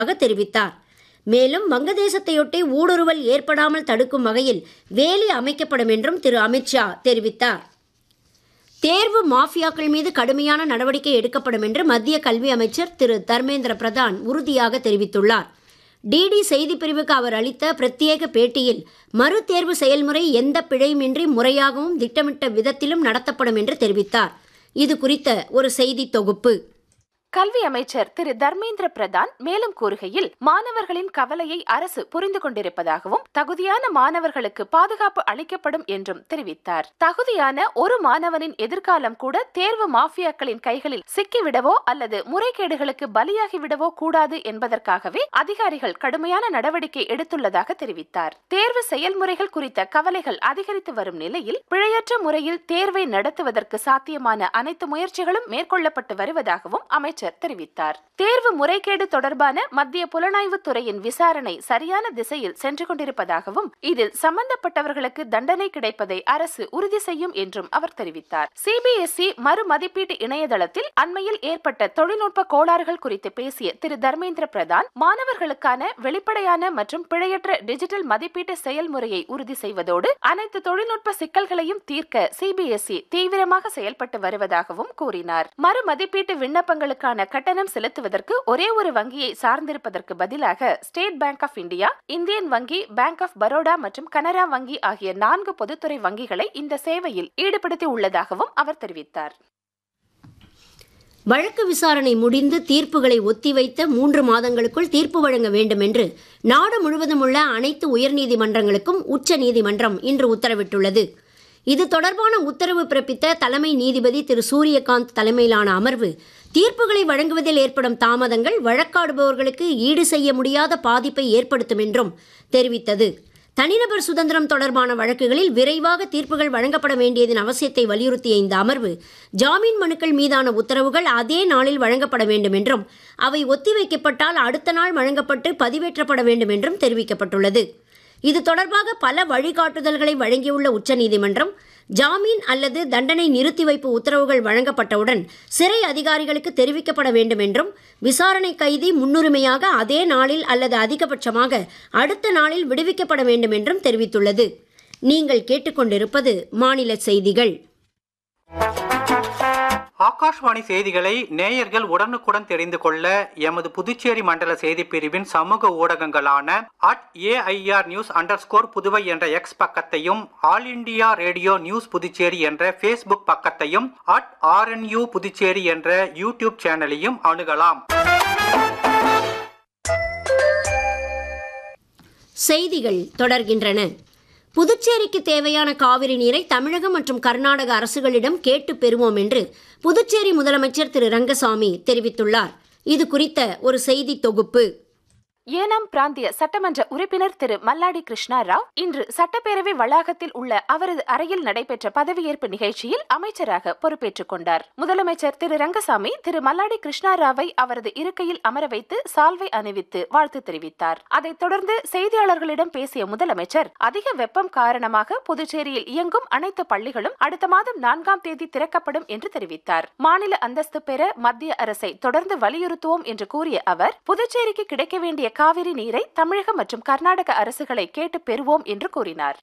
ஆக தெரிவித்தார் மேலும் வங்கதேசத்தையொட்டி ஊடுருவல் ஏற்படாமல் தடுக்கும் வகையில் வேலி அமைக்கப்படும் என்றும் திரு அமித்ஷா தெரிவித்தார் தேர்வு மாஃபியாக்கள் மீது கடுமையான நடவடிக்கை எடுக்கப்படும் என்று மத்திய கல்வி அமைச்சர் திரு தர்மேந்திர பிரதான் உறுதியாக தெரிவித்துள்ளார் டிடி செய்தி பிரிவுக்கு அவர் அளித்த பிரத்யேக பேட்டியில் மறுதேர்வு செயல்முறை எந்த பிழையுமின்றி முறையாகவும் திட்டமிட்ட விதத்திலும் நடத்தப்படும் என்று தெரிவித்தார் இது குறித்த ஒரு செய்தி தொகுப்பு கல்வி அமைச்சர் திரு தர்மேந்திர பிரதான் மேலும் கூறுகையில் மாணவர்களின் கவலையை அரசு புரிந்து கொண்டிருப்பதாகவும் தகுதியான மாணவர்களுக்கு பாதுகாப்பு அளிக்கப்படும் என்றும் தெரிவித்தார் தகுதியான ஒரு மாணவனின் எதிர்காலம் கூட தேர்வு மாஃபியாக்களின் கைகளில் சிக்கிவிடவோ அல்லது முறைகேடுகளுக்கு பலியாகிவிடவோ கூடாது என்பதற்காகவே அதிகாரிகள் கடுமையான நடவடிக்கை எடுத்துள்ளதாக தெரிவித்தார் தேர்வு செயல்முறைகள் குறித்த கவலைகள் அதிகரித்து வரும் நிலையில் பிழையற்ற முறையில் தேர்வை நடத்துவதற்கு சாத்தியமான அனைத்து முயற்சிகளும் மேற்கொள்ளப்பட்டு வருவதாகவும் அமைச்சர் அமைச்சர் தெரிவித்தார் தேர்வு முறைகேடு தொடர்பான மத்திய புலனாய்வு துறையின் விசாரணை சரியான திசையில் சென்று கொண்டிருப்பதாகவும் இதில் சம்பந்தப்பட்டவர்களுக்கு தண்டனை கிடைப்பதை அரசு உறுதி செய்யும் என்றும் அவர் தெரிவித்தார் சிபிஎஸ்இ மறு மதிப்பீட்டு இணையதளத்தில் அண்மையில் ஏற்பட்ட தொழில்நுட்ப கோளாறுகள் குறித்து பேசிய திரு தர்மேந்திர பிரதான் மாணவர்களுக்கான வெளிப்படையான மற்றும் பிழையற்ற டிஜிட்டல் மதிப்பீட்டு செயல்முறையை உறுதி செய்வதோடு அனைத்து தொழில்நுட்ப சிக்கல்களையும் தீர்க்க சிபிஎஸ்இ தீவிரமாக செயல்பட்டு வருவதாகவும் கூறினார் மறு மதிப்பீட்டு விண்ணப்பங்களுக்கான அதற்கான கட்டணம் செலுத்துவதற்கு ஒரே ஒரு வங்கியை சார்ந்திருப்பதற்கு பதிலாக State Bank of India Indian வங்கி பேங்க் ஆஃப் பரோடா மற்றும் கனரா வங்கி ஆகிய நான்கு பொதுத்துறை வங்கிகளை இந்த சேவையில் ஈடுபடுத்தி உள்ளதாகவும் அவர் தெரிவித்தார் வழக்கு விசாரணை முடிந்து தீர்ப்புகளை ஒத்திவைத்த மூன்று மாதங்களுக்குள் தீர்ப்பு வழங்க வேண்டும் என்று நாடு முழுவதும் உள்ள அனைத்து உயர்நீதிமன்றங்களுக்கும் உச்ச நீதிமன்றம் இன்று உத்தரவிட்டுள்ளது இது தொடர்பான உத்தரவு பிறப்பித்த தலைமை நீதிபதி திரு சூரியகாந்த் தலைமையிலான அமர்வு தீர்ப்புகளை வழங்குவதில் ஏற்படும் தாமதங்கள் வழக்காடுபவர்களுக்கு ஈடு செய்ய முடியாத பாதிப்பை ஏற்படுத்தும் என்றும் தெரிவித்தது தனிநபர் சுதந்திரம் தொடர்பான வழக்குகளில் விரைவாக தீர்ப்புகள் வழங்கப்பட வேண்டியதன் அவசியத்தை வலியுறுத்திய இந்த அமர்வு ஜாமீன் மனுக்கள் மீதான உத்தரவுகள் அதே நாளில் வழங்கப்பட வேண்டும் என்றும் அவை ஒத்திவைக்கப்பட்டால் அடுத்த நாள் வழங்கப்பட்டு பதிவேற்றப்பட வேண்டும் என்றும் தெரிவிக்கப்பட்டுள்ளது இது தொடர்பாக பல வழிகாட்டுதல்களை வழங்கியுள்ள உச்சநீதிமன்றம் ஜாமீன் அல்லது தண்டனை நிறுத்தி வைப்பு உத்தரவுகள் வழங்கப்பட்டவுடன் சிறை அதிகாரிகளுக்கு தெரிவிக்கப்பட வேண்டும் என்றும் விசாரணை கைதி முன்னுரிமையாக அதே நாளில் அல்லது அதிகபட்சமாக அடுத்த நாளில் விடுவிக்கப்பட வேண்டும் என்றும் தெரிவித்துள்ளது நீங்கள் கேட்டுக்கொண்டிருப்பது மாநில செய்திகள் ஆகாஷ்வாணி செய்திகளை நேயர்கள் உடனுக்குடன் தெரிந்து கொள்ள எமது புதுச்சேரி மண்டல செய்தி பிரிவின் சமூக ஊடகங்களான at AIR news underscore Puduvai என்ற எக்ஸ் பக்கத்தையும் All India Radio News Puducherry என்ற ஃபேஸ்புக் பக்கத்தையும் அட் ஆர்என்யூ புதுச்சேரி என்ற யூடியூப் சேனலையும் அணுகலாம் செய்திகள் தொடர்கின்றன புதுச்சேரிக்கு தேவையான காவிரி நீரை தமிழகம் மற்றும் கர்நாடக அரசுகளிடம் கேட்டு பெறுவோம் என்று புதுச்சேரி முதலமைச்சர் திரு ரங்கசாமி தெரிவித்துள்ளார் இது குறித்த ஒரு செய்தி தொகுப்பு ஏனாம் பிராந்திய சட்டமன்ற உறுப்பினர் திரு மல்லாடி கிருஷ்ணா ராவ் இன்று சட்டப்பேரவை வளாகத்தில் உள்ள அவரது அறையில் நடைபெற்ற பதவியேற்பு நிகழ்ச்சியில் அமைச்சராக பொறுப்பேற்றுக் கொண்டார் முதலமைச்சர் திரு ரங்கசாமி திரு மல்லாடி கிருஷ்ணா ராவை அவரது இருக்கையில் அமர வைத்து சால்வை அணிவித்து வாழ்த்து தெரிவித்தார் அதைத் தொடர்ந்து செய்தியாளர்களிடம் பேசிய முதலமைச்சர் அதிக வெப்பம் காரணமாக புதுச்சேரியில் இயங்கும் அனைத்து பள்ளிகளும் அடுத்த மாதம் நான்காம் தேதி திறக்கப்படும் என்று தெரிவித்தார் மாநில அந்தஸ்து பெற மத்திய அரசை தொடர்ந்து வலியுறுத்துவோம் என்று கூறிய அவர் புதுச்சேரிக்கு கிடைக்க வேண்டிய காவிரி நீரை தமிழக மற்றும் கர்நாடக அரசுகளை கேட்டு பெறுவோம் என்று கூறினார்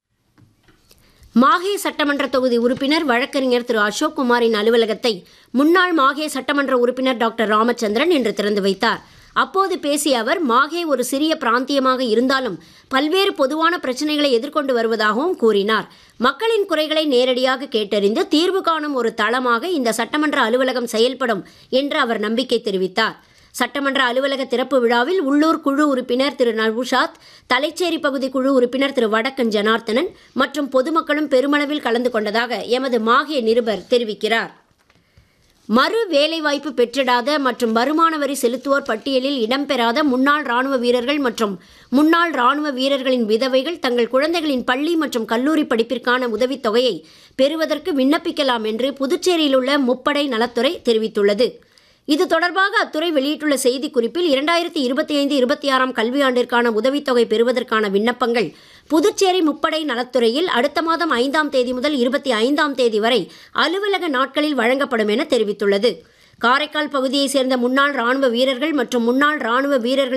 மாஹே சட்டமன்ற தொகுதி உறுப்பினர் வழக்கறிஞர் திரு அசோக் குமாரின் அலுவலகத்தை முன்னாள் மாஹே சட்டமன்ற உறுப்பினர் டாக்டர் ராமச்சந்திரன் இன்று திறந்து வைத்தார் அப்போது பேசிய அவர் மாஹே ஒரு சிறிய பிராந்தியமாக இருந்தாலும் பல்வேறு பொதுவான பிரச்சனைகளை எதிர்கொண்டு வருவதாகவும் கூறினார் மக்களின் குறைகளை நேரடியாக கேட்டறிந்து தீர்வு காணும் ஒரு தளமாக இந்த சட்டமன்ற அலுவலகம் செயல்படும் என்று அவர் நம்பிக்கை தெரிவித்தார் சட்டமன்ற அலுவலக திறப்பு விழாவில் உள்ளூர் குழு உறுப்பினர் திரு நவுஷாத் தலைச்சேரி பகுதி குழு உறுப்பினர் திரு வடக்கன் ஜனார்த்தனன் மற்றும் பொதுமக்களும் பெருமளவில் கலந்து கொண்டதாக எமது மாஹே நிருபர் தெரிவிக்கிறார் மறு வேலைவாய்ப்பு பெற்றிடாத மற்றும் வருமான வரி செலுத்துவோர் பட்டியலில் இடம்பெறாத முன்னாள் ராணுவ வீரர்கள் மற்றும் முன்னாள் ராணுவ வீரர்களின் விதவைகள் தங்கள் குழந்தைகளின் பள்ளி மற்றும் கல்லூரி படிப்பிற்கான உதவித்தொகையை பெறுவதற்கு விண்ணப்பிக்கலாம் என்று புதுச்சேரியில் உள்ள முப்படை நலத்துறை தெரிவித்துள்ளது இது தொடர்பாக அத்துறை வெளியிட்டுள்ள செய்திக்குறிப்பில் இரண்டாயிரத்தி இருபத்தி ஐந்து இருபத்தி ஆறாம் கல்வியாண்டிற்கான உதவித்தொகை பெறுவதற்கான விண்ணப்பங்கள் புதுச்சேரி முப்படை நலத்துறையில் அடுத்த மாதம் ஐந்தாம் தேதி முதல் இருபத்தி ஐந்தாம் தேதி வரை அலுவலக நாட்களில் வழங்கப்படும் என தெரிவித்துள்ளது காரைக்கால் பகுதியைச் சேர்ந்த முன்னாள் ராணுவ வீரர்கள் மற்றும் முன்னாள் ராணுவ வீரர்கள்